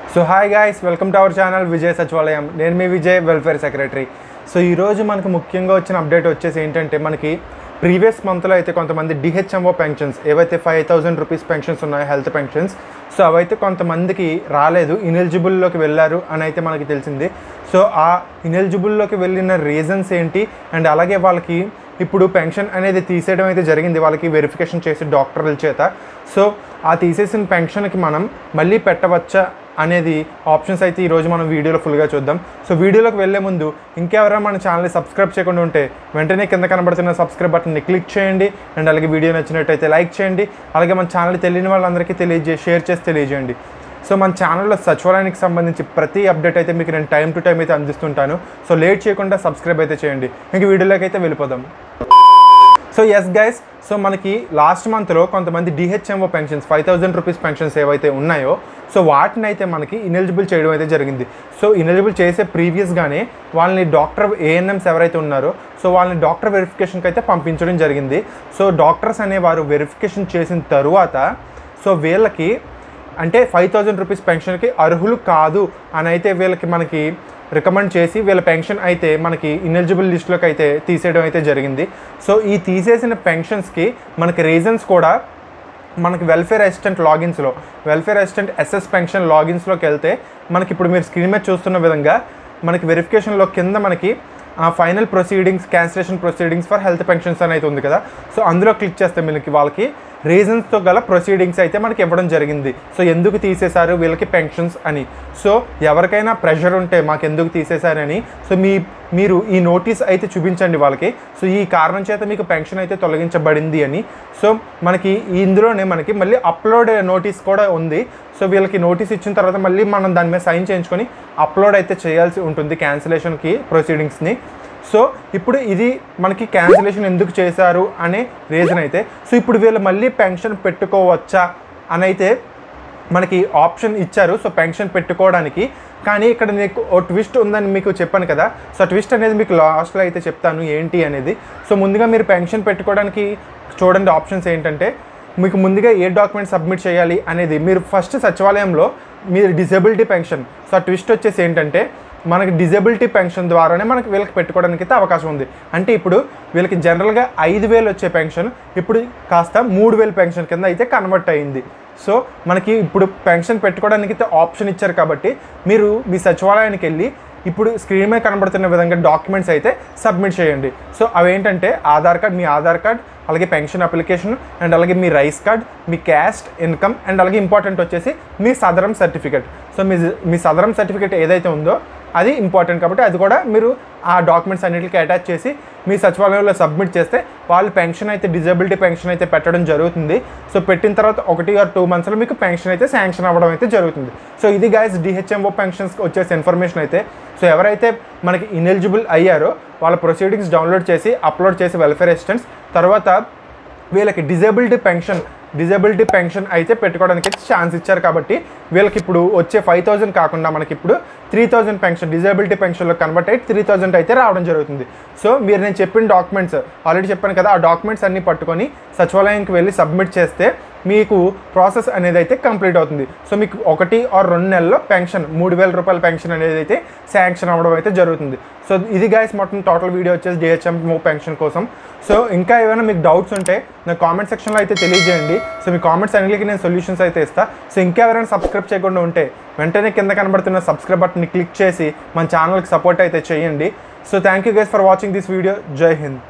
so hi guys welcome to our channel Vijay Sachivalayam నేను మీ Vijay welfare secretary so ఈరోజు మనకు ముఖ్యంగా వచ్చిన అప్డేట్ వచ్చేసి ఏంటంటే మనకి ప్రీవియస్ మంత్లో అయితే కొంతమంది డిహెచ్ఎంఓ పెన్షన్స్ ఏవైతే ఫైవ్ థౌసండ్ రూపీస్ పెన్షన్స్ ఉన్నాయో హెల్త్ పెన్షన్స్ సో అవైతే కొంతమందికి రాలేదు ఇనెలిజిబుల్లోకి వెళ్ళారు అని అయితే మనకి తెలిసింది సో ఆ ఇనెలిజిబుల్లోకి వెళ్ళిన రీజన్స్ ఏంటి అండ్ అలాగే వాళ్ళకి ఇప్పుడు పెన్షన్ అనేది తీసేయడం అయితే జరిగింది వాళ్ళకి వెరిఫికేషన్ చేసి డాక్టర్ల చేత సో ఆ తీసేసిన పెన్షన్కి మనం మళ్ళీ పెట్టవచ్చా అనేది ఆప్షన్స్ అయితే ఈరోజు మనం వీడియోలో ఫుల్గా చూద్దాం సో వీడియోలోకి వెళ్ళే ముందు ఇంకెవరైనా మన ఛానల్ని సబ్స్క్రైబ్ చేయకుండా ఉంటే వెంటనే కింద కనబడుతున్న సబ్స్క్రైబ్ బటన్ని క్లిక్ చేయండి అండ్ అలాగే వీడియో నచ్చినట్టయితే లైక్ చేయండి అలాగే మన ఛానల్ తెలియని వాళ్ళందరికీ తెలియజే షేర్ చేసి తెలియజేయండి సో మన ఛానల్లో సచివాలయానికి సంబంధించి ప్రతి అప్డేట్ అయితే మీకు నేను టైం టు టైం అయితే అందిస్తుంటాను సో లేట్ చేయకుండా సబ్స్క్రైబ్ అయితే చేయండి ఇంక వీడియోలోకి అయితే వెళ్ళిపోదాం సో ఎస్ గైస్ సో మనకి లాస్ట్ మంత్లో కొంతమంది DHMO pensions five thousand rupees pensions ఏవైతే ఉన్నాయో సో వాటిని అయితే మనకి ఇనెలిజిబుల్ చేయడం అయితే జరిగింది సో ఇనెలిజిబుల్ చేసే ప్రీవియస్గానే వాళ్ళని డాక్టర్ ఏఎన్ఎంస్ ఎవరైతే ఉన్నారో సో వాళ్ళని డాక్టర్ వెరిఫికేషన్కి అయితే పంపించడం జరిగింది సో డాక్టర్స్ అనేవారు వెరిఫికేషన్ చేసిన తరువాత సో వీళ్ళకి అంటే ఫైవ్ థౌజండ్ రూపీస్ పెన్షన్కి అర్హులు కాదు అని అయితే వీళ్ళకి మనకి రికమెండ్ చేసి వీళ్ళ పెన్షన్ అయితే మనకి ఇనెలిజిబుల్ లిస్ట్లోకి అయితే తీసేయడం అయితే జరిగింది సో ఈ తీసేసిన పెన్షన్స్కి మనకి రీజన్స్ కూడా మనకి వెల్ఫేర్ అసిస్టెంట్ లాగిన్స్లో వెల్ఫేర్ అసిస్టెంట్ ఎస్ఎస్ పెన్షన్ లాగిన్స్లోకి వెళ్తే మనకి ఇప్పుడు మీరు స్క్రీన్ మీద చూస్తున్న విధంగా మనకి వెరిఫికేషన్లో కింద మనకి final proceedings cancellation proceedings for health pensions అని అయితే ఉంది కదా సో అందులో క్లిక్ చేస్తే మనకి వాళ్ళకి రీజన్స్తో గల ప్రొసీడింగ్స్ అయితే మనకి ఇవ్వడం జరిగింది సో ఎందుకు తీసేశారు వీళ్ళకి పెన్షన్స్ అని సో ఎవరికైనా ప్రెషర్ ఉంటే మాకు ఎందుకు తీసేశారని సో మీ మీరు ఈ నోటీస్ అయితే చూపించండి వాళ్ళకి సో ఈ కారణం చేత మీకు పెన్షన్ అయితే తొలగించబడింది అని సో మనకి ఇందులోనే మనకి మళ్ళీ అప్లోడ్ నోటీస్ కూడా ఉంది సో వీళ్ళకి నోటీస్ ఇచ్చిన తర్వాత మళ్ళీ మనం దాని మీద సైన్ చేయించుకొని అప్లోడ్ అయితే చేయాల్సి ఉంటుంది క్యాన్సిలేషన్కి ప్రొసీడింగ్స్ని సో ఇప్పుడు ఇది మనకి క్యాన్సిలేషన్ ఎందుకు చేశారు అనే రీజన్ అయితే సో ఇప్పుడు వీళ్ళు మళ్ళీ పెన్షన్ పెట్టుకోవచ్చా అని అయితే మనకి ఆప్షన్ ఇచ్చారు సో పెన్షన్ పెట్టుకోవడానికి కానీ ఇక్కడ నీకు ఓ ట్విస్ట్ ఉందని మీకు చెప్పాను కదా సో ట్విస్ట్ అనేది మీకు లాస్ట్లో అయితే చెప్తాను ఏంటి అనేది సో ముందుగా మీరు పెన్షన్ పెట్టుకోవడానికి చూడండి ఆప్షన్స్ ఏంటంటే మీకు ముందుగా ఏ డాక్యుమెంట్ సబ్మిట్ చేయాలి అనేది మీరు ఫస్ట్ సచివాలయంలో మీరు డిజబిలిటీ పెన్షన్ సో ఆ ట్విస్ట్ వచ్చేసి ఏంటంటే మనకి డిజబిలిటీ పెన్షన్ ద్వారానే మనకి వీళ్ళకి పెట్టుకోవడానికి అయితే అవకాశం ఉంది అంటే ఇప్పుడు వీళ్ళకి జనరల్గా ఐదు వేలు వచ్చే పెన్షన్ ఇప్పుడు కాస్త మూడు వేలు పెన్షన్ కింద అయితే కన్వర్ట్ అయింది సో మనకి ఇప్పుడు పెన్షన్ పెట్టుకోవడానికి అయితే ఆప్షన్ ఇచ్చారు కాబట్టి మీరు మీ సచివాలయానికి వెళ్ళి ఇప్పుడు స్క్రీన్ మీద కనబడుతున్న విధంగా డాక్యుమెంట్స్ అయితే సబ్మిట్ చేయండి సో అవేంటంటే ఆధార్ కార్డ్ మీ ఆధార్ కార్డ్ అలాగే పెన్షన్ అప్లికేషన్ అండ్ అలాగే మీ రైస్ కార్డ్ మీ క్యాస్ట్ ఇన్కమ్ అండ్ అలాగే ఇంపార్టెంట్ వచ్చేసి మీ సదరం సర్టిఫికేట్ సో మీ మీ సదరం సర్టిఫికేట్ ఏదైతే ఉందో అది ఇంపార్టెంట్ కాబట్టి అది కూడా మీరు ఆ డాక్యుమెంట్స్ అన్నిటికీ అటాచ్ చేసి మీ సచివాలయంలో సబ్మిట్ చేస్తే వాళ్ళు పెన్షన్ అయితే డిజబిలిటీ పెన్షన్ అయితే పెట్టడం జరుగుతుంది సో పెట్టిన తర్వాత ఒకటి ఆర్ టూ మంత్స్లో మీకు పెన్షన్ అయితే శాంక్షన్ అవ్వడం అయితే జరుగుతుంది సో ఇది గైస్ డిహెచ్ఎంఓ పెన్షన్స్కి వచ్చేసి ఇన్ఫర్మేషన్ అయితే సో ఎవరైతే మనకి ఇనెలిజిబుల్ అయ్యారో వాళ్ళ ప్రొసీడింగ్స్ డౌన్లోడ్ చేసి అప్లోడ్ చేసి వెల్ఫేర్ అసిస్టెంట్స్ తర్వాత వీళ్ళకి డిజబిలిటీ పెన్షన్ డిజబిలిటీ పెన్షన్ అయితే పెట్టుకోవడానికి ఛాన్స్ ఇచ్చారు కాబట్టి వీళ్ళకి ఇప్పుడు వచ్చే ఫైవ్ థౌజండ్ కాకుండా మనకి ఇప్పుడు త్రీ థౌజండ్ పెన్షన్ డిజబిలిటీ పెన్షన్లో కన్వర్ట్ అయ్యి త్రీ థౌజండ్ అయితే రావడం జరుగుతుంది సో మీరు నేను చెప్పిన డాక్యుమెంట్స్ ఆల్రెడీ చెప్పాను కదా ఆ డాక్యుమెంట్స్ అన్ని పట్టుకొని సచివాలయానికి వెళ్ళి సబ్మిట్ చేస్తే మీకు ప్రాసెస్ అనేది అయితే కంప్లీట్ అవుతుంది సో మీకు ఒకటి ఆర్ రెండు నెలల్లో పెన్షన్ మూడు వేల రూపాయల పెన్షన్ అనేది అయితే శాంక్షన్ అవ్వడం అయితే జరుగుతుంది సో ఇది గైస్ మొత్తం టోటల్ వీడియో వచ్చేసి డిహెచ్ఎం పెన్షన్ కోసం సో ఇంకా ఏమైనా మీకు డౌట్స్ ఉంటే నా కామెంట్ సెక్షన్లో అయితే తెలియజేయండి సో మీ కామెంట్స్ అన్నిటికీ నేను సొల్యూషన్స్ అయితే ఇస్తా సో ఇంకా ఎవరైనా సబ్స్క్రైబ్ చేయకుండా ఉంటే వెంటనే కింద కనబడుతున్న సబ్స్క్రైబ్ బటన్ని క్లిక్ చేసి మన ఛానల్కి సపోర్ట్ అయితే చేయండి so thank you guys for watching this video జై హింద్